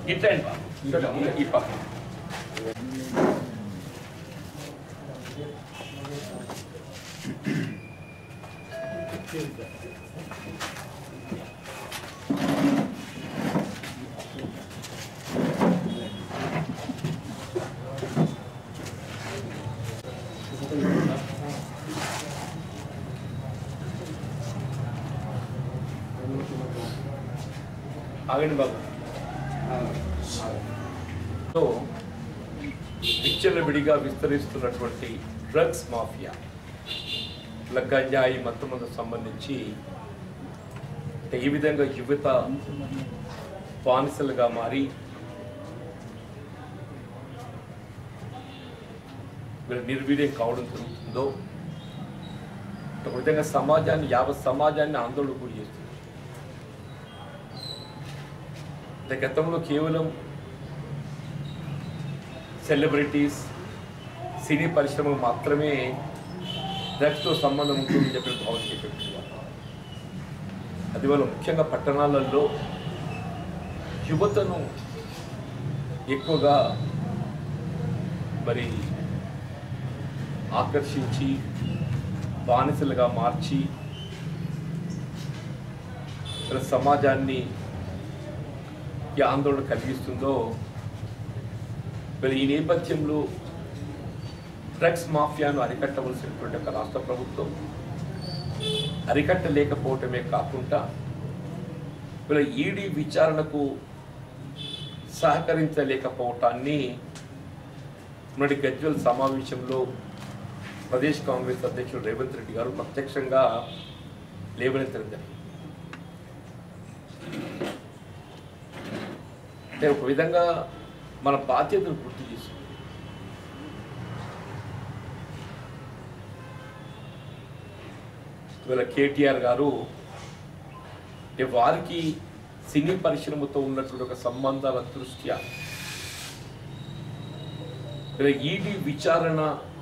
ఇట్లండి బాబు ఈ- ఈ పక్క ఆగండి బాబు సో విచ్చలవిడిగా విస్తరిస్తున్నటువంటి డ్రగ్స్ మాఫియా ఇలా గంజాయి మత్తుమందు సంబంధించి అంటే ఈ విధంగా యువత బానిసలుగా మారి వీళ్ళు నిర్వీర్యం కావడం జరుగుతుందో ఒక విధంగా సమాజాన్ని యావత్ సమాజాన్ని ఆందోళన గురి చేస్తుంది అంటే గతంలో కేవలం సెలబ్రిటీస్ సినీ పరిశ్రమ మాత్రమే డ్రగ్స్తో సంబంధం ఉంటుందని చెప్పి భావన చెప్పేట్టుగా అది వల్ల ముఖ్యంగా పట్టణాలలో యువతను ఎక్కువగా మరి ఆకర్షించి బానిసలుగా మార్చి ఇలా సమాజాన్ని ఈ ఆందోళన కలిగిస్తుందో మరి ఈ నేపథ్యంలో డ్రగ్స్ మాఫియాను అరికట్టవలసినటువంటి ఒక రాష్ట్ర ప్రభుత్వం అరికట్టలేకపోవటమే కాకుండా వీళ్ళ ఈడీ విచారణకు సహకరించలేకపోవటాన్ని మొన్నటి గజ్వల్ సమావేశంలో ప్రదేశ్ కాంగ్రెస్ అధ్యక్షుడు రేవంత్ రెడ్డి గారు ప్రత్యక్షంగా లేవనెత్తడం జరిగింది అంటే ఒక విధంగా మన బాధ్యతను గుర్తు చేసి ఇవాళ కేటీఆర్ గారు అంటే వారికి సినీ పరిశ్రమతో ఉన్నటువంటి ఒక సంబంధాల దృష్ట్యా ఇలా ఈడీ విచారణ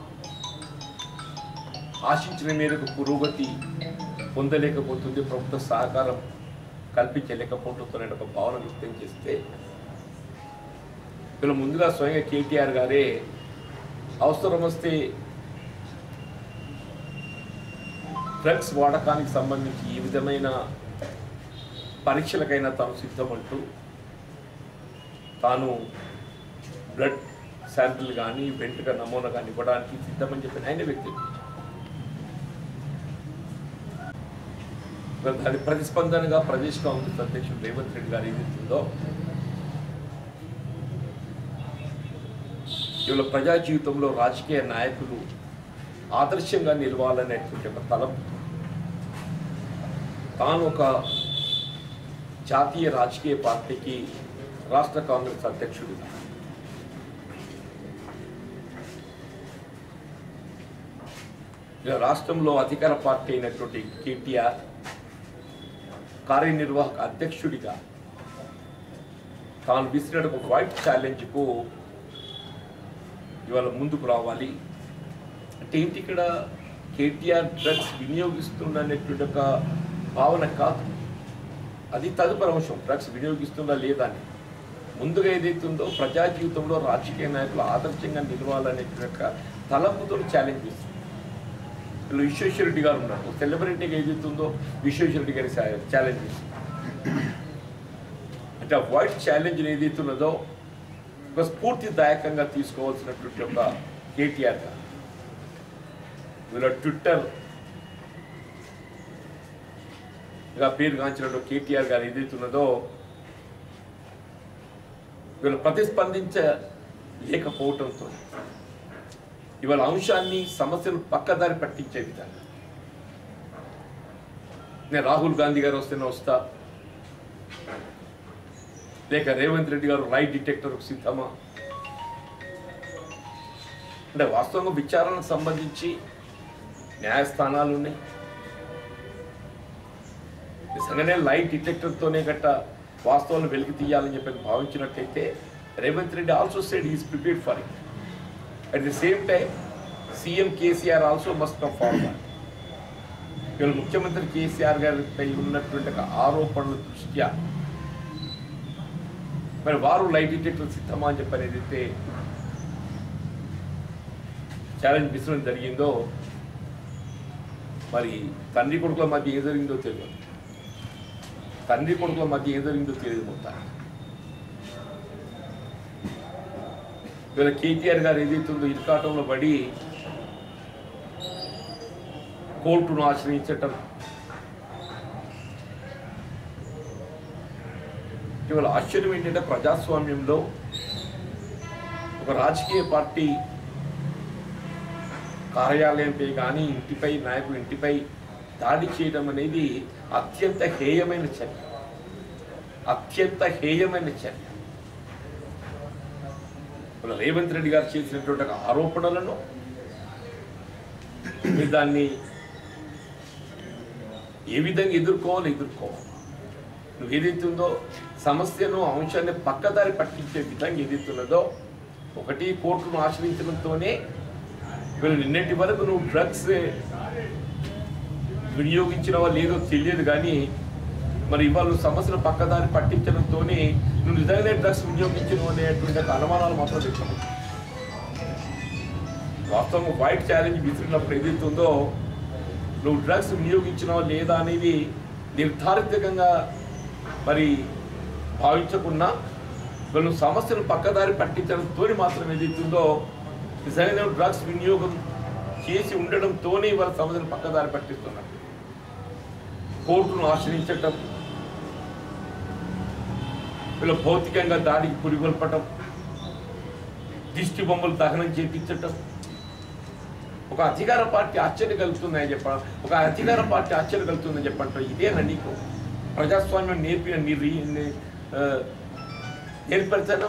ఆశించిన మేరకు పురోగతి పొందలేకపోతుంది ప్రభుత్వ సహకారం కల్పించలేకపోతుందనే ఒక భావన వ్యక్తం చేస్తే వీళ్ళు ముందుగా స్వయంగా కేటీఆర్ గారే అవసరం వస్తే డ్రగ్స్ వాడకానికి సంబంధించి ఈ విధమైన పరీక్షలకైనా తాను సిద్ధమంటూ తాను బ్లడ్ శాంపిల్ కానీ వెంట్రుక నమూనా కానీ ఇవ్వడానికి సిద్ధమని చెప్పిన ఆయన వ్యక్తి దాని ప్రతిస్పందనగా ప్రదేశ్ కాంగ్రెస్ అధ్యక్షుడు రేవంత్ రెడ్డి గారు ఏదైతుందో ఇవాళ ప్రజా జీవితంలో రాజకీయ నాయకులు ఆదర్శంగా నిలవాలనేటువంటి ఒక తలం తాను ఒక జాతీయ రాజకీయ పార్టీకి రాష్ట్ర కాంగ్రెస్ అధ్యక్షుడిగా ఇలా రాష్ట్రంలో అధికార పార్టీ అయినటువంటి కేటీఆర్ కార్యనిర్వాహక అధ్యక్షుడిగా తాను విసిరిన ఒక వైట్ ఛాలెంజ్కు ఇవాళ ముందుకు రావాలి అంటే ఏంటి ఇక్కడ కేటీఆర్ డ్రగ్స్ వినియోగిస్తుందనేటువంటి ఒక భావన కాదు అది తదుపరి అంశం డ్రగ్స్ వినియోగిస్తుందా లేదా అని ముందుగా ఏదైతుందో ప్రజా జీవితంలో రాజకీయ నాయకులు ఆదర్శంగా నిలవాలనేటువంటి ఒక తలంపుతో ఛాలెంజ్ చేస్తుంది వీళ్ళు విశ్వేశ్వర రెడ్డి గారు ఉన్నారు సెలబ్రిటీగా ఏదైతుందో విశ్వేశ్వర రెడ్డి గారి ఛాలెంజ్ చేస్తుంది అంటే ఆ వైట్ ఛాలెంజ్ ఏదైతున్నదో ఒక స్ఫూర్తిదాయకంగా తీసుకోవాల్సినటువంటి ఒక కేటీఆర్ గారు వీళ్ళ ట్విట్టర్ గా పేరు గాంచినటువంటి కేటీఆర్ గారు ఏదైతున్నదో వీళ్ళు ప్రతిస్పందించలేకపోవటంతో ఇవాళ అంశాన్ని సమస్యలు పక్కదారి పట్టించే విధంగా నేను రాహుల్ గాంధీ గారు వస్తేనే వస్తా లేక రేవంత్ రెడ్డి గారు రైట్ డిటెక్టర్కు సిద్ధమా అంటే వాస్తవంగా విచారణకు సంబంధించి న్యాయస్థానాలు ఉన్నాయి నిజంగానే లైట్ డిటెక్టర్తోనే గట్ట వాస్తవాలను వెలికి తీయాలని చెప్పి భావించినట్టయితే Revanth Reddy also said is prepared for it at the same time CM KCR also must come forward ఇవాళ ముఖ్యమంత్రి కేసీఆర్ గారిపై ఉన్నటువంటి ఒక ఆరోపణల దృష్ట్యా మరి వారు లైట్ డిటెక్టర్ సిద్ధమా అని చెప్పి ఏదైతే ఛాలెంజ్ విసరడం జరిగిందో మరి తండ్రి కొడుకుల మధ్య ఏం జరిగిందో తెలియదు తండ్రి కొడుకుల మధ్య ఏం జరిగిందో తెలియదు మొత్తం ఇవాళ కేటీఆర్ గారు ఏదైతుందో ఇరుకాటంలో పడి కోర్టును ఆశ్రయించటం ఇవాళ ఆశ్చర్యం ఏంటంటే ప్రజాస్వామ్యంలో ఒక రాజకీయ పార్టీ కార్యాలయంపై కానీ ఇంటిపై నాయకుడు ఇంటిపై దాడి చేయడం అనేది అత్యంత హేయమైన చర్య అత్యంత హేయమైన చర్య మన రేవంత్ రెడ్డి గారు చేసినటువంటి ఒక ఆరోపణలను మీరు దాన్ని ఏ విధంగా ఎదుర్కోవాలి ఎదుర్కోవాలి నువ్వు ఏదైతే ఉందో సమస్యను అంశాన్ని పక్కదారి పట్టించే విధంగా ఏదైతే ఉన్నదో ఒకటి కోర్టును ఆశ్రయించడంతోనే వీళ్ళు నిన్నటి వరకు నువ్వు డ్రగ్స్ వినియోగించినవా లేదో తెలియదు కానీ మరి ఇవాళ నువ్వు సమస్యను పక్కదారి పట్టించడంతోనే నువ్వు నిజంగానే డ్రగ్స్ వినియోగించను అనేటువంటి ఒక అనుమానాలు మాత్రం వ్యక్తం వాస్తవం వైట్ ఛాలెంజ్ విసిరినప్పుడు ఏదైతే ఉందో నువ్వు డ్రగ్స్ వినియోగించినావా లేదా అనేది నిర్ధారితంగా మరి భావించకుండా వాళ్ళు సమస్యను పక్కదారి పట్టించడంతో మాత్రం ఏదైతుందో నిజంగా డ్రగ్స్ వినియోగం చేసి ఉండడంతోనే వాళ్ళ సమస్యను పక్కదారి పట్టిస్తున్నారు కోర్టును ఆశ్రయించటం వీళ్ళ భౌతికంగా దాడికి పురిగొల్పటం దిష్టి బొమ్మలు దహనం చేపించటం ఒక అధికార పార్టీ ఆశ్చర్య కలుగుతుందని చెప్ప ఒక అధికార పార్టీ ఆశ్చర్య కలుగుతుందని చెప్పంట ఇదేనా నీకు ప్రజాస్వామ్యం నేర్పిన నీ రీ నీ, ఆ, నేర్పరిచడం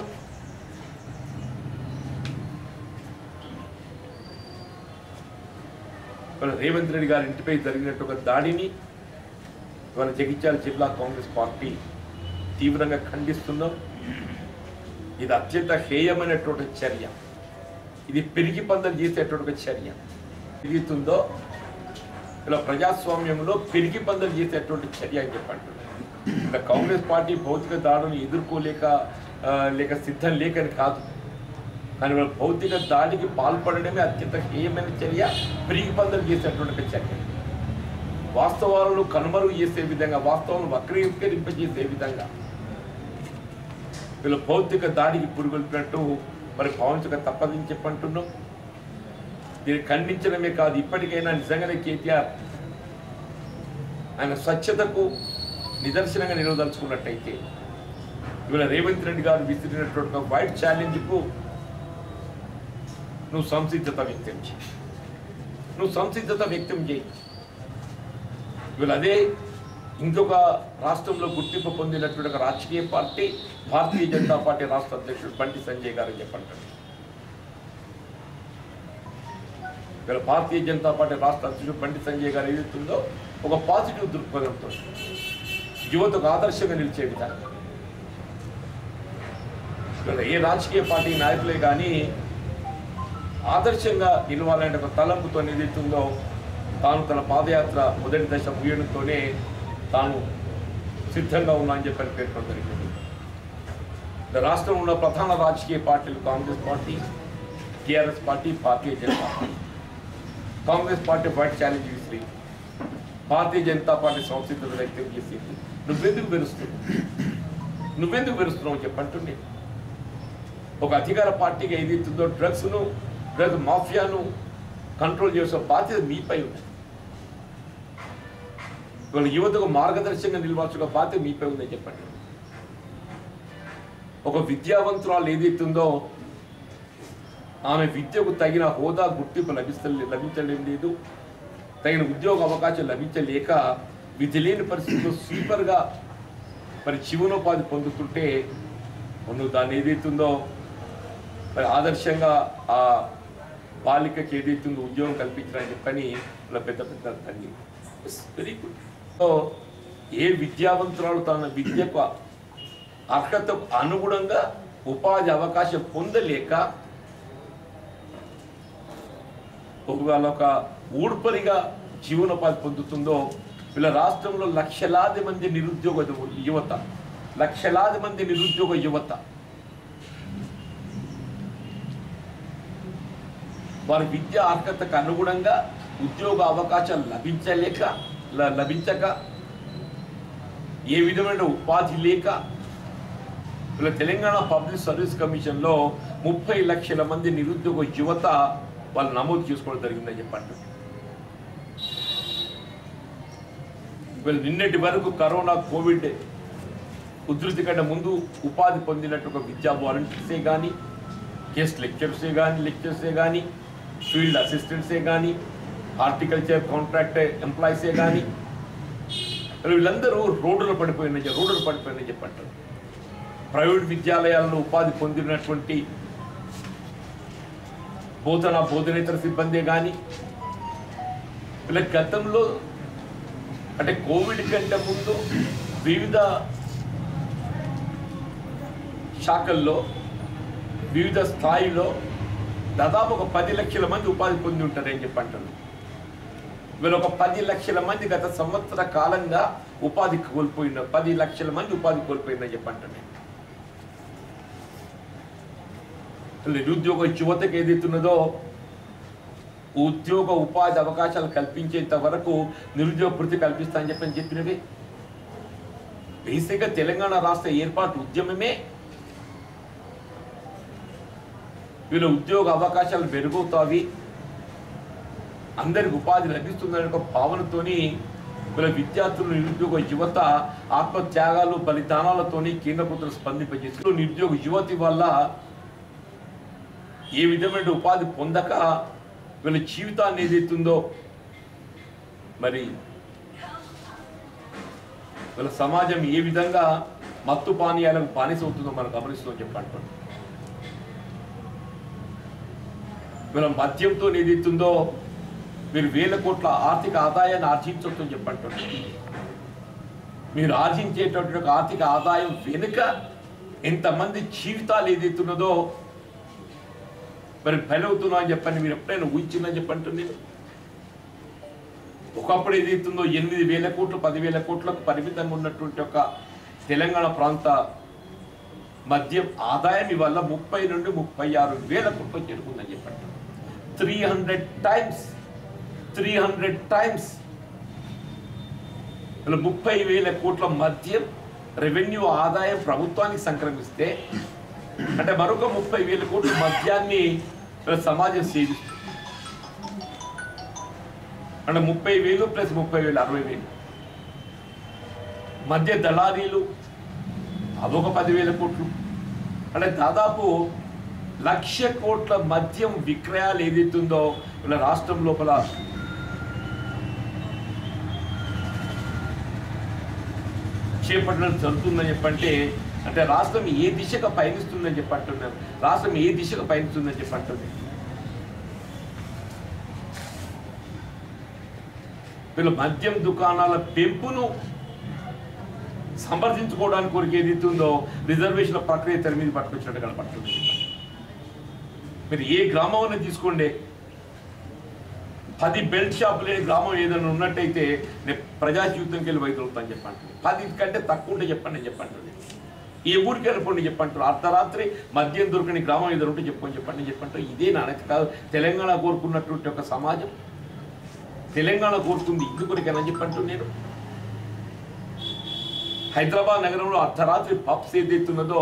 మన రేవంత్ రెడ్డి గారి ఇంటిపై జరిగినట్టు ఒక దాడిని మన జగిత్యాల జిల్లా కాంగ్రెస్ పార్టీ తీవ్రంగా ఖండిస్తున్నాం ఇది అత్యంత హేయమైనటువంటి చర్య ఇది పెరిగి పందలు చేసేటువంటి ఒక చర్య తిరుగుతుందో ఇలా ప్రజాస్వామ్యంలో పెరిగి పందలు చేసేటువంటి చర్య అని చెప్పండి ఇలా కాంగ్రెస్ పార్టీ భౌతిక దాడులను ఎదుర్కోలేక ఆ, లేక సిద్ధం లేకని కాదు కానీ వాళ్ళ భౌతిక దాడికి పాల్పడడమే అత్యంత హేయమైన చర్య పెరిగి పందలు చేసేటువంటి ఒక చర్య వాస్తవాలను కనుమరుగు చేసే విధంగా వాస్తవాలను వక్రీకరింపజేసే విధంగా వీళ్ళు భౌతిక దాడికి పురుగొల్పినట్టు మరి భావించక తప్పదని చెప్పంటున్నాం దీన్ని ఖండించడమే కాదు ఇప్పటికైనా నిజంగానే కేటీఆర్ ఆయన స్వచ్ఛతకు నిదర్శనంగా నిలవదలుచుకున్నట్టయితే ఇవాళ రేవంత్ రెడ్డి గారు విసిరినటువంటి ఒక వైట్ ఛాలెంజ్కు నువ్వు సంసిద్ధత వ్యక్తం చేయి నువ్వు సంసిద్ధత వ్యక్తం చేయి ఇవాళ అదే ఇంకొక రాష్ట్రంలో గుర్తింపు పొందినటువంటి ఒక రాజకీయ పార్టీ భారతీయ జనతా పార్టీ రాష్ట్ర అధ్యక్షుడు బండి సంజయ్ గారు అని చెప్పంటారు ఇవాళ భారతీయ జనతా పార్టీ రాష్ట్ర అధ్యక్షుడు బండి సంజయ్ గారు ఏదైతుందో ఒక పాజిటివ్ దృక్పథంతో యువతకు ఆదర్శంగా నిలిచే విధంగా ఇవాళ ఏ రాజకీయ పార్టీ నాయకులే కానీ ఆదర్శంగా నిలవాలంటే ఒక తలంపుతో ఏదైతుందో తాను తన పాదయాత్ర మొదటి దశ ముగియడంతోనే తాను సిద్ధంగా ఉన్నా అని చెప్పని పేర్కొనడం జరిగింది ఈ రాష్ట్రంలో ఉన్న ప్రధాన రాజకీయ పార్టీలు Congress party TRS party Bharatiya Janata party Congress party white challenge విసిరి భారతీయ జనతా పార్టీ సంసిద్ధత వ్యక్తం చేసింది నువ్వెందుకు పెరుస్తున్నావు నువ్వెందుకు పెరుస్తున్నావు చెప్పంటుండే ఒక అధికార పార్టీకి ఏదైతుందో డ్రగ్స్ను డ్రగ్ మాఫియాను కంట్రోల్ చేసే బాధ్యత మీపై ఉంది ఇవాళ యువతకు మార్గదర్శకంగా నిలవాల్సిన బాధ్యత మీపై ఉందని చెప్పండి ఒక విద్యావంతురాలు ఏదైతుందో ఆమె విద్యకు తగిన హోదా గుర్తింపు లభిస్త లభించడం లేదు తగిన ఉద్యోగ అవకాశం లభించలేక విధి లేని పరిస్థితుల్లో స్వీపర్గా మరి జీవనోపాధి పొందుతుంటే నువ్వు దాన్ని ఏదైతుందో మరి ఆదర్శంగా ఆ బాలికకి ఏదైతుందో ఉద్యోగం కల్పించాలని చెప్పని ఇలా పెద్ద పెద్ద తల్లి వెరీ గుడ్ సో ఏ విద్యావంతురాలు తన విద్యకు అర్హతకు అనుగుణంగా ఉపాధి అవకాశం పొందలేక ఒకవేళ ఒక ఊడ్పరిగా జీవనోపాధి పొందుతుందో వీళ్ళ రాష్ట్రంలో లక్షలాది మంది నిరుద్యోగ యువత లక్షలాది మంది నిరుద్యోగ యువత వారి విద్యా అర్హతకు అనుగుణంగా ఉద్యోగ అవకాశాలు లభించలేక ల- లభించక ఏ విధమైన ఉపాధి లేక ఇలా తెలంగాణ పబ్లిక్ సర్వీస్ కమిషన్లో ముప్పై లక్షల మంది నిరుద్యోగ యువత వాళ్ళు నమోదు చేసుకోవడం జరిగిందని చెప్పండి వీళ్ళు నిన్నటి వరకు కరోనా కోవిడ్ ఉధృతి కంటే ముందు ఉపాధి పొందినట్టు ఒక విద్యా వాలంటీర్సే కానీ గెస్ట్ లెక్చర్సే కానీ లెక్చర్సే కానీ ఫీల్డ్ అసిస్టెంట్సే కానీ హార్టికల్చర్ కాంట్రాక్ట్ ఎంప్లాయీసే కానీ వీళ్ళందరూ రోడ్డులో పడిపోయిన రోడ్డులో పడిపోయిన చెప్పంటారు ప్రైవేట్ విద్యాలయాలను ఉపాధి పొందినటువంటి బోధన బోధనేతర సిబ్బందే కానీ వీళ్ళ గతంలో అంటే కోవిడ్ కంటే ముందు వివిధ శాఖల్లో వివిధ స్థాయిలో దాదాపు ఒక పది లక్షల మంది ఉపాధి పొంది ఉంటారని చెప్పి అంటారు వీళ్ళు ఒక పది లక్షల మంది గత సంవత్సర కాలంగా ఉపాధి కోల్పోయిన పది లక్షల మంది ఉపాధి కోల్పోయిందని చెప్పి అంటాను నేను. నిరుద్యోగ యువతకు ఏదైతున్నదో ఉద్యోగ ఉపాధి అవకాశాలు కల్పించేంత వరకు నిరుద్యోగ వృత్తి కల్పిస్తా అని చెప్పని చెప్పినవి బేసిక్గా తెలంగాణ రాష్ట్ర ఏర్పాటు ఉద్యమమే వీళ్ళ ఉద్యోగ అవకాశాలు మెరుగవుతావి అందరికి ఉపాధి లభిస్తుందనే ఒక భావనతోని వీళ్ళ విద్యార్థులు నిరుద్యోగ యువత ఆత్మత్యాగాలు బలిదానాలతోని కేంద్ర ప్రభుత్వం స్పందింపజేసి నిరుద్యోగ యువతి వల్ల ఏ విధమైన ఉపాధి పొందక వీళ్ళ జీవితాన్ని ఏదైతుందో మరి వీళ్ళ సమాజం ఏ విధంగా మత్తు పానీయాలకు బానిస అవుతుందో మనం గమనిస్తాం చెప్పండి వీళ్ళ మద్యంతో ఏదైతుందో మీరు వేల కోట్ల ఆర్థిక ఆదాయాన్ని ఆర్జించవచ్చు అని చెప్పంటున్నారు మీరు ఆర్జించేటటువంటి ఒక ఆర్థిక ఆదాయం వెనుక ఎంతమంది జీవితాలు ఏదైతున్నదో మరి బలవుతున్నా అని చెప్పండి మీరు ఎప్పుడైనా ఊహించిందని చెప్పంటుంది ఒకప్పుడు ఏదైతుందో ఎనిమిది వేల కోట్లు పదివేల కోట్లకు పరిమితంగా ఉన్నటువంటి ఒక తెలంగాణ ప్రాంత మద్యం ఆదాయం ఇవల్ల ముప్పై నుండి ముప్పై ఆరు వేల కోట్లు చేరుకుందని చెప్పండి three hundred times three hundred times ఇలా ముప్పై వేల కోట్ల మద్యం రెవెన్యూ ఆదాయం ప్రభుత్వానికి సంక్రమిస్తే అంటే మరొక ముప్పై వేల కోట్ల మద్యాన్ని ఇలా సమాజం సేవిస్తుంది అంటే ముప్పై వేలు ప్లస్ ముప్పై వేలు అరవై వేలు మధ్య దళారీలు అదొక పదివేల కోట్లు అంటే దాదాపు లక్ష కోట్ల మద్యం విక్రయాలు ఏదైతుందో ఇలా రాష్ట్రం లోపల చేపట్టడం జరుగుతుందని చెప్పంటే అంటే రాష్ట్రం ఏ దిశగా పయనిస్తుందని చెప్పి అంటున్నారు రాష్ట్రం ఏ దిశగా పయనిస్తుందని చెప్పి అంటుంది వీళ్ళ మద్యం దుకాణాల పెంపును సమర్థించుకోవడానికి కొరకు ఏదైతే ఉందో రిజర్వేషన్ల ప్రక్రియ తెర మీద పట్టుకొచ్చినట్టు కనపడుతుంది మీరు ఏ గ్రామం అనేది తీసుకోండి పది బెల్ట్ షాప్ లేని గ్రామం ఏదైనా ఉన్నట్టయితే నేను ప్రజా జీవితంకి వెళ్ళి వైదొలుగుతాను చెప్పండి పది కంటే తక్కువ ఉంటే చెప్పండి నేను చెప్పండి ఏ ఊరికి వెళ్ళిపోండి చెప్పంటారు అర్ధరాత్రి మద్యం దొరకని గ్రామం ఏదైనా ఉంటే చెప్పుకొని చెప్పండి చెప్పంటారు ఇదే నాణ్యత కాదు తెలంగాణ కోరుకున్నటువంటి ఒక సమాజం తెలంగాణ కోరుకుంది ఇందుకొరికైనా చెప్పంటూ నేను హైదరాబాద్ నగరంలో అర్ధరాత్రి పబ్స్ ఏదైతున్నదో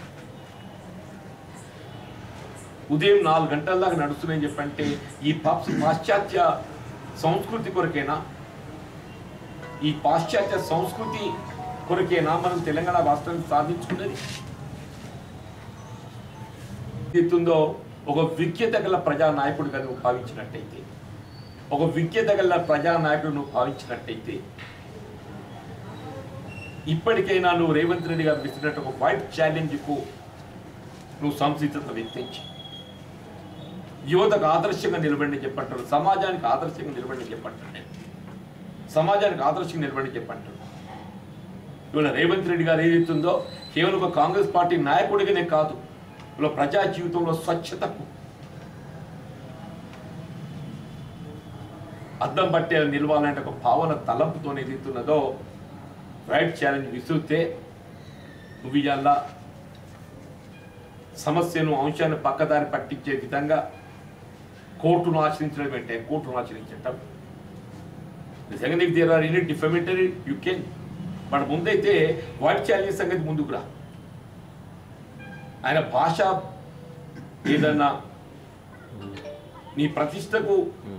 ఉదయం నాలుగు గంటల దాకా నడుస్తున్నాయని చెప్పంటే ఈ పబ్స్ పాశ్చాత్య సంస్కృతి కొరకేనా ఈ పాశ్చాత్య సంస్కృతి కొరకేనా మనం తెలంగాణ రాష్ట్రాన్ని సాధించుకున్నది ఎత్తుందో ఒక విజ్ఞత గల ప్రజా నాయకుడిగా నువ్వు భావించినట్టయితే ఒక విజ్ఞత గల ప్రజా నాయకుడు నువ్వు భావించినట్టయితే ఇప్పటికైనా నువ్వు రేవంత్ రెడ్డి గారు ఇస్తున్నట్టు ఒక వైట్ ఛాలెంజ్కు నువ్వు సంసిద్ధత వ్యక్తించి యువతకు ఆదర్శంగా నిలబడి చెప్పంటారు సమాజానికి ఆదర్శంగా నిలబడి చెప్పంటారు నేను సమాజానికి ఆదర్శంగా నిలబడి చెప్పంటారు ఇవాళ రేవంత్ రెడ్డి గారు ఏదైతుందో కేవలం ఒక కాంగ్రెస్ పార్టీ నాయకుడిగానే కాదు ఇవాళ ప్రజా జీవితంలో స్వచ్ఛతకు అద్దం పట్టే నిలవాలంటే ఒక భావన తలంపుతో ఏదైతున్నదో రైట్ ఛాలెంజ్ విసిరితే నువ్వు ఇవాళ సమస్యను అంశాన్ని పక్కదారి పట్టించే విధంగా కోర్టును ఆశ్రయించడం ఏంటే కోర్టును ఆశ్రయించటం నిజంగా నీకు there are any defamatory you can మన ముందైతే వైట్ ఛాలెంజ్ సంగతి ముందుకు రా ఆయన భాష ఏదన్నా నీ ప్రతిష్టకు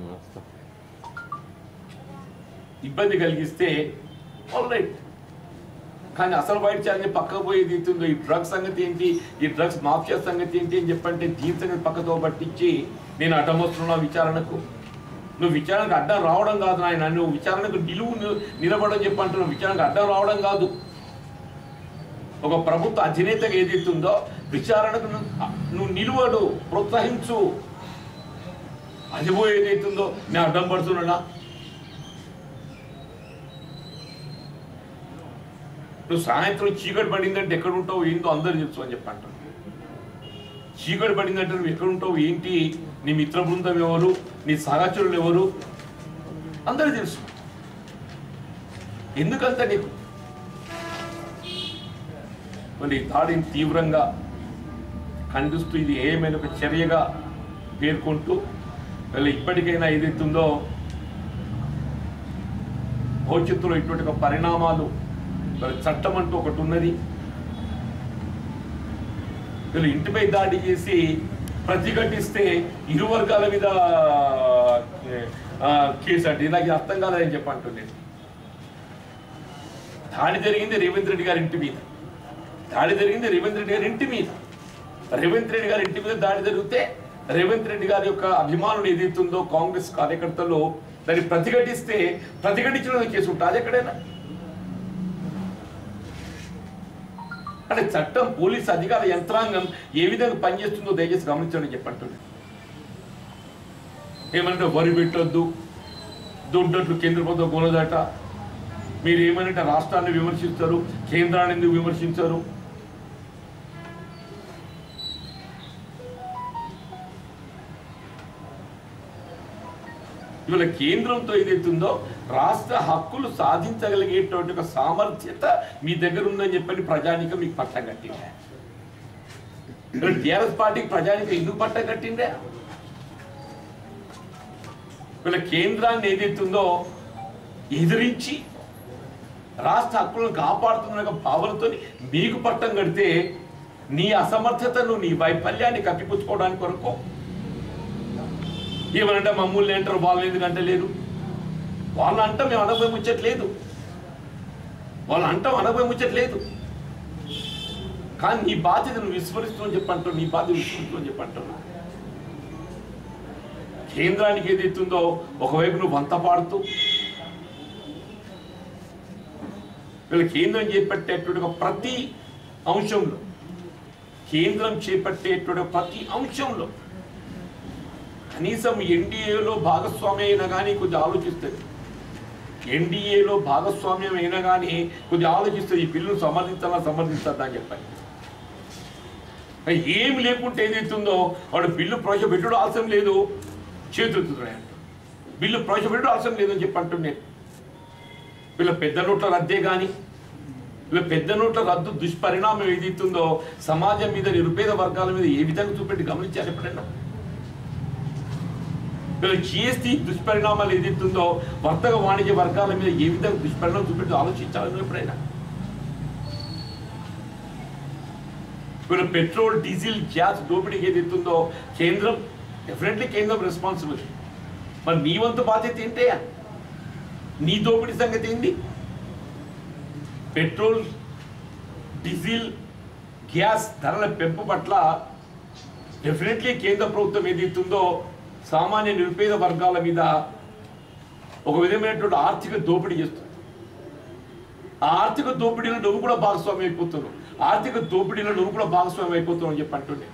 ఇబ్బంది కలిగిస్తే ఆల్ రైట్ కానీ అసలు వైట్ ఛాలెంజ్ పక్కకు పోయేది అవుతుందో ఈ డ్రగ్స్ సంగతి ఏంటి ఈ డ్రగ్స్ మాఫియా సంగతి ఏంటి అని చెప్పంటే దీని సంగతి పక్కతో పట్టించి నేను అడ్డం వస్తున్నా విచారణకు నువ్వు విచారణకు అడ్డం రావడం కాదు నాయన నువ్వు విచారణకు నిలువు ని- నిలబడని చెప్పి అంటున్నావు విచారణకు అడ్డం రావడం కాదు ఒక ప్రభుత్వ అధినేతగా ఏదైతుందో విచారణకు నువ్వు నువ్వు నిలువడు ప్రోత్సహించు అది పోయి ఏదైతుందో నేను అడ్డం పడుతున్నా నువ్వు సాయంత్రం చీకటి పడిందంటే ఎక్కడ ఉంటావు ఏంటో అందరు తెలుసు అని చెప్పి అంటాను చీకటి పడిందంటే నువ్వు ఎక్కడ ఉంటావు ఏంటి నీ మిత్ర బృందం ఎవరు నీ సహచరులు ఎవరు అందరూ తెలుసు ఎందుకంత నీకు మరి ఈ దాడిని తీవ్రంగా ఖండిస్తూ ఇది ఏమైనా ఒక చర్యగా పేర్కొంటూ వీళ్ళు ఇప్పటికైనా ఏదైతుందో భవిష్యత్తులో ఇటువంటి ఒక పరిణామాలు మరి చట్టం అంటూ ఒకటి ఉన్నది వీళ్ళు ఇంటిపై దాడి చేసి ప్రతిఘటిస్తే ఇరు వర్గాల మీద ఆ, కేసు అంటే నాకు ఇది అర్థం కాదని చెప్పి అంటున్నాను దాడి జరిగింది రేవంత్ రెడ్డి గారి ఇంటి మీద దాడి జరిగింది రేవంత్ రెడ్డి గారి ఇంటి మీద రేవంత్ రెడ్డి గారి ఇంటి మీద దాడి జరిగితే రేవంత్ రెడ్డి గారి యొక్క అభిమానులు ఏదైతుందో కాంగ్రెస్ కార్యకర్తలు దాన్ని ప్రతిఘటిస్తే ప్రతిఘటించడం కేసు ఉంటుంది అది ఎక్కడైనా అంటే చట్టం పోలీస్ అధికార యంత్రాంగం ఏ విధంగా పనిచేస్తుందో దయచేసి గమనించండి చెప్పంటుంది ఏమంటే వరి పెట్టొద్దు దొడ్డట్లు కేంద్ర ప్రభుత్వం కొనదట మీరు ఏమనంటే రాష్ట్రాన్ని విమర్శిస్తారు కేంద్రాన్ని ఎందుకు విమర్శించరు ఇవాళ కేంద్రంతో ఏదైతుందో రాష్ట్ర హక్కులు సాధించగలిగేటువంటి ఒక సామర్థ్యత మీ దగ్గర ఉందని చెప్పని ప్రజానికం మీకు పట్టం కట్టిందే టిఆర్ఎస్ పార్టీకి ప్రజానికం ఎందుకు పట్టం కట్టిందే వీళ్ళ కేంద్రాన్ని ఏదైతుందో ఎదిరించి రాష్ట్ర హక్కులను కాపాడుతున్న భావనతో మీకు పట్టం కడితే నీ అసమర్థతను నీ వైఫల్యాన్ని కప్పిపుచ్చుకోవడానికి కొరకు ఏమనంటే మమ్మల్ని అంటారు వాళ్ళని ఎందుకంటే లేదు వాళ్ళ అంట మేము అనభయం ముచ్చట్లేదు వాళ్ళ అంటాం అనభయం ముచ్చట్లేదు కానీ నీ బాధ్యత నువ్వు విస్మరిస్తూ అని చెప్పంటావు నీ బాధ్యత విస్మరిస్తూ అని చెప్పంటావు కేంద్రానికి ఏదైతుందో ఒకవైపు నువ్వు వంత పాడుతూ వీళ్ళ కేంద్రం చేపట్టేటువంటి ఒక ప్రతి అంశంలో కేంద్రం చేపట్టేటువంటి ఒక ప్రతి అంశంలో కనీసం ఎన్డీఏలో భాగస్వామి అయినా కానీ కొద్దిగా ఆలోచిస్తుంది ఎన్డీఏలో భాగస్వామ్యం అయినా కానీ కొద్దిగా ఆలోచిస్తుంది ఈ బిల్లును సమర్థించాలా సమర్థించద్దా అని చెప్పాలి మరి ఏమి లేకుంటే ఏదైతుందో వాడు బిల్లు ప్రవేశపెట్టుడు అవసరం లేదు చేతులుతున్నాయి బిల్లు ప్రవేశపెట్టుడు అవసరం లేదని చెప్పి అంటున్నాను వీళ్ళ పెద్ద నోట్ల రద్దే కానీ వీళ్ళ పెద్ద నోట్ల రద్దు దుష్పరిణామం ఏదైతుందో సమాజం మీద నిరుపేద వర్గాల మీద ఏ విధంగా చూపెట్టి గమనించారు ఎప్పుడైనా వీళ్ళ జిఎస్టీ దుష్పరిణామాలు ఏదైతుందో వర్తక వాణిజ్య వర్గాల మీద ఏ విధంగా దుష్పరిణామం చూపెట్టి ఆలోచించాలని ఎప్పుడైనా వీళ్ళ పెట్రోల్ డీజిల్ గ్యాస్ దోపిడీకి ఏదైతుందో కేంద్రం డెఫినెట్లీ కేంద్రం రెస్పాన్సిబుల్ మరి నీ వంతు బాధ్యత ఏంటయ్యా నీ దోపిడీ సంగతి ఏంటి పెట్రోల్ డీజిల్ గ్యాస్ ధరల పెంపు పట్ల డెఫినెట్లీ కేంద్ర ప్రభుత్వం ఏదైతుందో సామాన్య నిరుపేద వర్గాల మీద ఒక విధమైనటువంటి ఆర్థిక దోపిడీ చేస్తుంది ఆ ఆర్థిక దోపిడీలో నువ్వు కూడా భాగస్వామి అయిపోతున్నావు ఆర్థిక దోపిడీలో నువ్వు కూడా భాగస్వామి అయిపోతున్నావు అని చెప్పి అంటుండే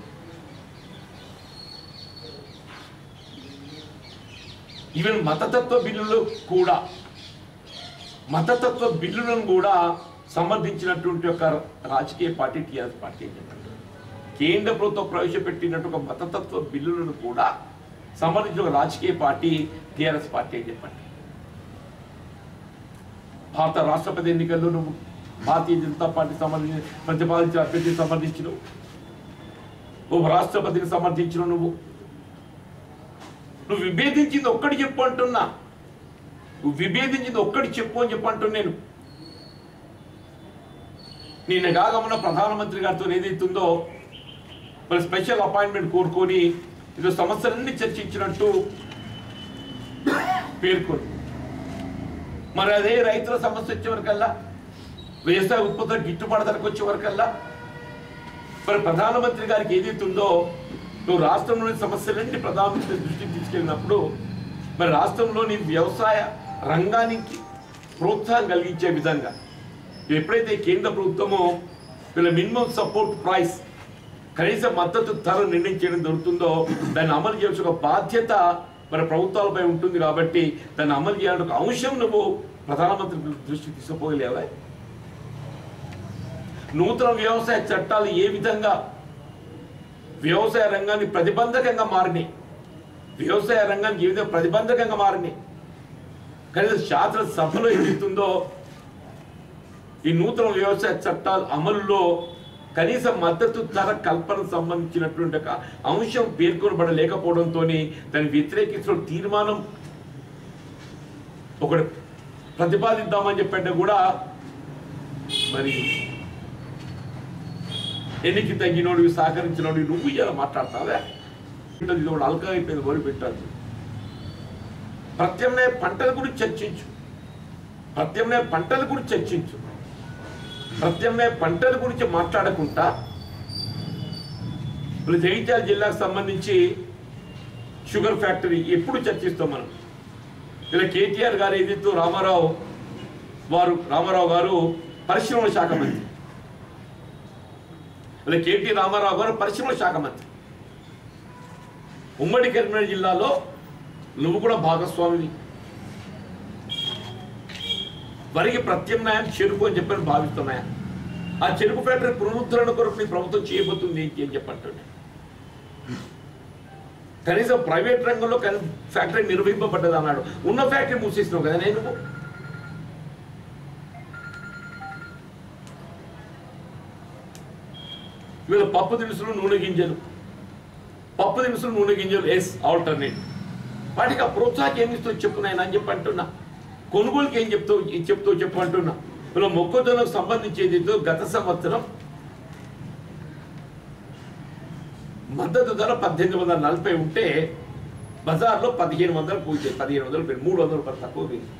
ఈవెన్ మతతత్వ బిల్లులు కూడా మతతత్వ బిల్లులను కూడా సమర్థించినటువంటి ఒక రాజకీయ పార్టీ టీఆర్ఎస్ పార్టీ అని చెప్పండి కేంద్ర ప్రభుత్వం ప్రవేశపెట్టినట్టు ఒక మతతత్వ బిల్లులను కూడా సమర్థించిన ఒక రాజకీయ పార్టీ టీఆర్ఎస్ పార్టీ అని చెప్పండి భారత రాష్ట్రపతి ఎన్నికల్లో నువ్వు భారతీయ జనతా పార్టీ సంబంధించిన ప్రతిపాదించిన అభ్యర్థికి సమర్థించిన ఉప రాష్ట్రపతికి సమర్థించిన నువ్వు నువ్వు విభేదించింది ఒక్కటి చెప్పు అంటున్నా నువ్వు విభేదించింది ఒక్కటి చెప్పు అని చెప్పు అంటున్నా నేను నిన్న కాగమన్న ప్రధానమంత్రి గారితో ఏదైతుందో మరి స్పెషల్ అపాయింట్మెంట్ కోరుకొని ఇది సమస్యలన్నీ చర్చించినట్టు పేర్కొని మరి అదే రైతుల సమస్య వచ్చే వరకల్లా వ్యవసాయ ఉత్పత్తుల గిట్టుబాటు ధరకు వచ్చే వరకల్లా మరి ప్రధానమంత్రి గారికి ఏదైతుందో నువ్వు రాష్ట్రంలోని సమస్యలన్నీ ప్రధానమంత్రి దృష్టికి తీసుకెళ్ళినప్పుడు మరి రాష్ట్రంలోని వ్యవసాయ రంగానికి ప్రోత్సాహం కలిగించే విధంగా ఎప్పుడైతే కేంద్ర ప్రభుత్వమో వీళ్ళ మినిమం సపోర్ట్ ప్రైస్ కనీస మద్దతు ధర నిర్ణయించడం దొరుకుతుందో దాన్ని అమలు చేయాల్సిన ఒక బాధ్యత మన ప్రభుత్వాలపై ఉంటుంది కాబట్టి దాన్ని అమలు చేయాలని ఒక అంశం నువ్వు ప్రధానమంత్రి దృష్టికి తీసుకుపోగలేవా నూతన వ్యవసాయ చట్టాలు ఏ విధంగా వ్యవసాయ రంగాన్ని ప్రతిబంధకంగా మారినాయి వ్యవసాయ రంగానికి ఏ విధంగా ప్రతిబంధకంగా మారినాయి కనీసం శాసనసభలో ఏదైతుందో ఈ నూతన వ్యవసాయ చట్టాల అమలులో కనీస మద్దతు ధర కల్పనకు సంబంధించినటువంటి ఒక అంశం పేర్కొనబడలేకపోవడంతో దాన్ని వ్యతిరేకించడం తీర్మానం ఒకటి ప్రతిపాదిద్దామని చెప్పంటే కూడా మరి ఎన్నికి తగ్గినోడు సహకరించినోడు నువ్వు ఇలా మాట్లాడతావా ఇది ఒకటి అల్కా అయిపోయింది వరి పెట్టాలి ప్రత్యామ్నాయ పంటల గురించి చర్చించు ప్రత్యామ్నాయ పంటల గురించి చర్చించు ప్రత్యామ్నాయ పంటల గురించి మాట్లాడకుండా ఇప్పుడు జగిత్యాల జిల్లాకు సంబంధించి షుగర్ ఫ్యాక్టరీ ఎప్పుడు చర్చిస్తాం మనం ఇలా కేటీఆర్ గారు ఏదైతే రామారావు వారు రామారావు గారు పరిశ్రమల శాఖ మంత్రి ఇలా కేటీ రామారావు గారు పరిశ్రమల శాఖ మంత్రి ఉమ్మడి కరీంనగర్ జిల్లాలో నువ్వు కూడా భాగస్వామివి వరికి ప్రత్యామ్నాయం చెరుకు అని చెప్పని భావిస్తున్నాయా ఆ చెరుకు ఫ్యాక్టరీ పునరుద్ధరణ కొరకు నీ ప్రభుత్వం చేయబోతుంది ఏంటి అని చెప్పంటుండే కనీసం ప్రైవేట్ రంగంలో కనీ ఫ్యాక్టరీ నిర్వహింపబడ్డది అన్నాడు ఉన్న ఫ్యాక్టరీ మూసేసినావు కదా నేను వీళ్ళ పప్పు దినుసులు నూనె గింజలు పప్పు దినుసులు నూనె గింజలు ఎస్ ఆల్టర్నేట్ వాటికి ఆ ప్రోత్సాహం ఏమి ఇస్తూ చెప్పు నాయన అని చెప్పి అంటున్నా కొనుగోలుకి ఏం చెప్తావు ఏం చెప్తావు చెప్పు అంటున్నా వీళ్ళ మొక్కజొన్నకు సంబంధించేది ఏదో గత సంవత్సరం మద్దతు ధర పద్దెనిమిది వందల నలభై ఉంటే బజార్లో పదిహేను వందలు పూజ పదిహేను వందలు పెరిగి మూడు వందల రూపాయలు తక్కువ పెరిగింది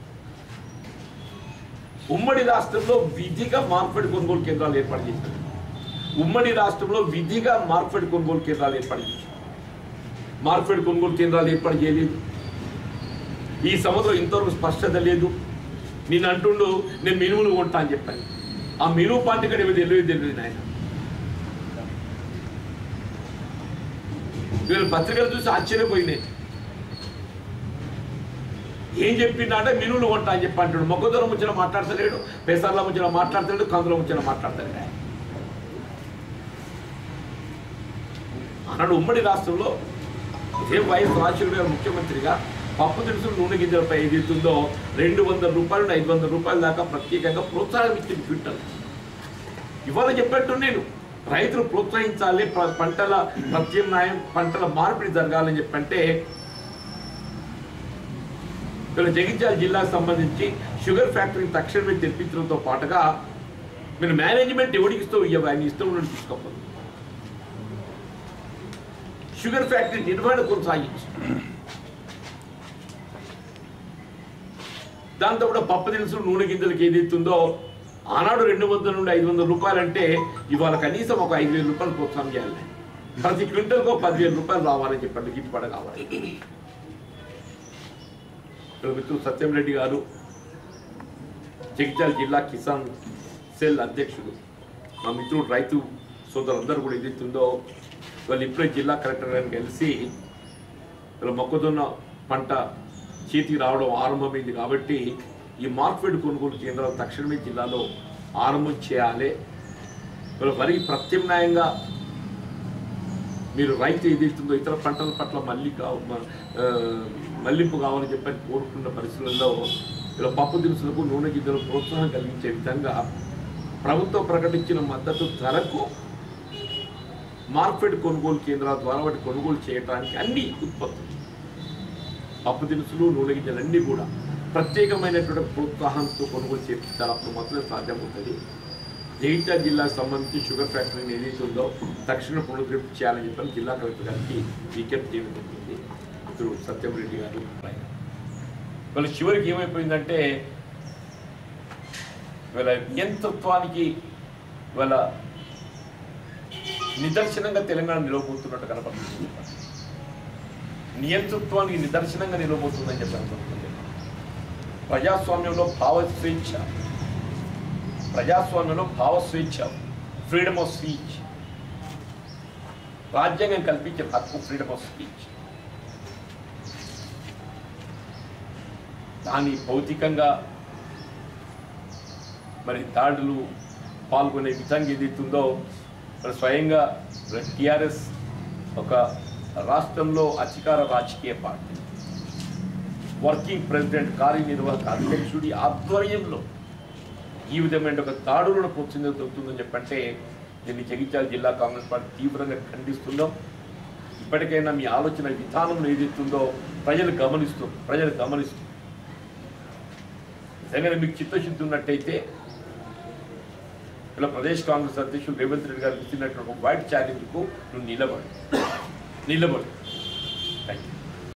ఉమ్మడి రాష్ట్రంలో విధిగా మార్పిడి కొనుగోలు కేంద్రాలు ఏర్పాటు చేశారు ఉమ్మడి రాష్ట్రంలో విధిగా మార్పిడి కొనుగోలు కేంద్రాలు ఏర్పాటు చేశారు మార్పిడి కొనుగోలు కేంద్రాలు ఏర్పాటు చేయలేదు ఈ సంవత్సరం ఇంతవరకు స్పష్టత లేదు నేను అంటుండు నేను మినుములు కొంటా అని చెప్పాను ఆ మినుము పార్టీ కూడా ఏమీ తెలియదు తెలియదు నాయన వీళ్ళు పత్రికలు చూసి ఆశ్చర్యపోయినాయి ఏం చెప్పిందంటే మినుములు కొంటా అని చెప్పి అంటాడు మొక్కదూరం ముచ్చిన మాట్లాడతలేడు పెసర్ల ముచ్చిన మాట్లాడతలేడు కందుల ముచ్చిన మాట్లాడతలేడు ఆయన. ఆనాడు ఉమ్మడి రాష్ట్రంలో ఇదే వైఎస్ రాజశేఖర గారు ముఖ్యమంత్రిగా పప్పు దినుసులు నూనె గింజలపై ఏది ఇస్తుందో రెండు వందల రూపాయలు ఐదు వందల రూపాయల దాకా ప్రత్యేకంగా ప్రోత్సాహం ఇచ్చింది క్వింటల్ ఇవాళ చెప్పట్టు నేను రైతులు ప్రోత్సహించాలి ప- పంటల ప్రత్యామ్నాయం పంటల మార్పిడి జరగాలని చెప్పంటే ఇక్కడ జగిత్యాల జిల్లాకు సంబంధించి షుగర్ ఫ్యాక్టరీ తక్షణమే తెప్పించడంతో పాటుగా మీరు మేనేజ్మెంట్ ఎవరికి ఇస్తూ ఇవ్వ ఆయన ఇష్టం ఉన్నట్టు తీసుకోకపోదు షుగర్ ఫ్యాక్టరీ నిర్వహణ కొనసాగించు దాంతో కూడా పప్పు దినుసులు నూనె గింజలకి ఏది ఇస్తుందో ఆనాడు రెండు వందల నుండి ఐదు వందల రూపాయలు అంటే ఇవాళ కనీసం ఒక ఐదు వేల రూపాయలు ప్రోత్సాహం చేయాలి ప్రతి క్వింటల్కు ఒక పదివేల రూపాయలు రావాలని చెప్పండి గిట్టుబాటు కావాలి ఇక్కడ మిత్రుడు సత్యం రెడ్డి గారు జగిత్యాల జిల్లా కిసాన్ సెల్ అధ్యక్షుడు మా మిత్రుడు రైతు సోదరులందరూ కూడా ఏదైతుందో వాళ్ళు ఇప్పుడే జిల్లా కలెక్టర్ గారిని కలిసి వీళ్ళ మొక్కజొన్న పంట చేతికి రావడం ఆరంభమైంది కాబట్టి ఈ మార్కెట్ కొనుగోలు కేంద్రాలు తక్షణమే జిల్లాలో ఆరంభం చేయాలి వీళ్ళ వరికి ప్రత్యామ్నాయంగా మీరు రైతు ఏదైతుందో ఇతర పంటల పట్ల మళ్ళీ కావ మ- ఆ, మళ్లింపు కావాలని చెప్పని కోరుకున్న పరిస్థితులలో ఇలా పప్పు దినుసులకు నూనె గింజలకు ప్రోత్సాహం కలిగించే విధంగా ప్రభుత్వం ప్రకటించిన మద్దతు ధరకు మార్కెట్ కొనుగోలు కేంద్రాల ద్వారా వాటి కొనుగోలు చేయడానికి అన్ని ఉత్పత్తులు పప్పు దినుసులు నూనె గింజలు అన్నీ కూడా ప్రత్యేకమైనటువంటి ప్రోత్సాహంతో కొనుగోలు చేపించాలి అప్పుడు మాత్రమే సాధ్యమవుతుంది జగిత్యాల జిల్లాకు సంబంధించి షుగర్ ఫ్యాక్టరీని ఏదైతే ఉందో తక్షణ పునరుద్ధరణ చేయాలని చెప్పని జిల్లా కలెక్టర్ గారికి విజ్ఞప్తి చేయడం జరిగింది ఇప్పుడు సత్యం రెడ్డి గారు అభిప్రాయం వాళ్ళ చివరికి ఏమైపోయిందంటే వీళ్ళ నియంతృత్వానికి వీళ్ళ నిదర్శనంగా తెలంగాణ నిలవబోతున్నట్టు కనపడుతుంది నియంతృత్వానికి నిదర్శనంగా నిలవబోతుందని చెప్పి అనుకుంటుంది ప్రజాస్వామ్యంలో భావ స్వేచ్ఛ ప్రజాస్వామ్యంలో భావ స్వేచ్ఛ ఫ్రీడమ్ ఆఫ్ స్పీచ్ రాజ్యాంగం కల్పించే హక్కు ఫ్రీడమ్ ఆఫ్ స్పీచ్ దాని భౌతికంగా మరి దాడులు పాల్గొనే విధంగా ఏదైతుందో మరి స్వయంగా టిఆర్ఎస్ ఒక రాష్ట్రంలో అధికార రాజకీయ పార్టీ వర్కింగ్ ప్రెసిడెంట్ కార్యనిర్వాహక అధ్యక్షుడి ఆధ్వర్యంలో ఈ విధమైన ఒక దాడులను ప్రోత్సహించదవుతుందని చెప్పంటే దీన్ని జగిత్యాల జిల్లా కాంగ్రెస్ పార్టీ తీవ్రంగా ఖండిస్తుందాం ఇప్పటికైనా మీ ఆలోచన విధానంలో ఏదైతుందో ప్రజలు గమనిస్తూ ప్రజలు గమనిస్తూ నిజంగానే మీకు చిత్తశుద్ధి ఉన్నట్టయితే ఇలా ప్రదేశ్ కాంగ్రెస్ అధ్యక్షుడు రేవంత్ రెడ్డి గారు ఇచ్చినటువంటి వైట్ ఛాలెంజ్కు నువ్వు నిలబడు నిలబడు థ్యాంక్ యూ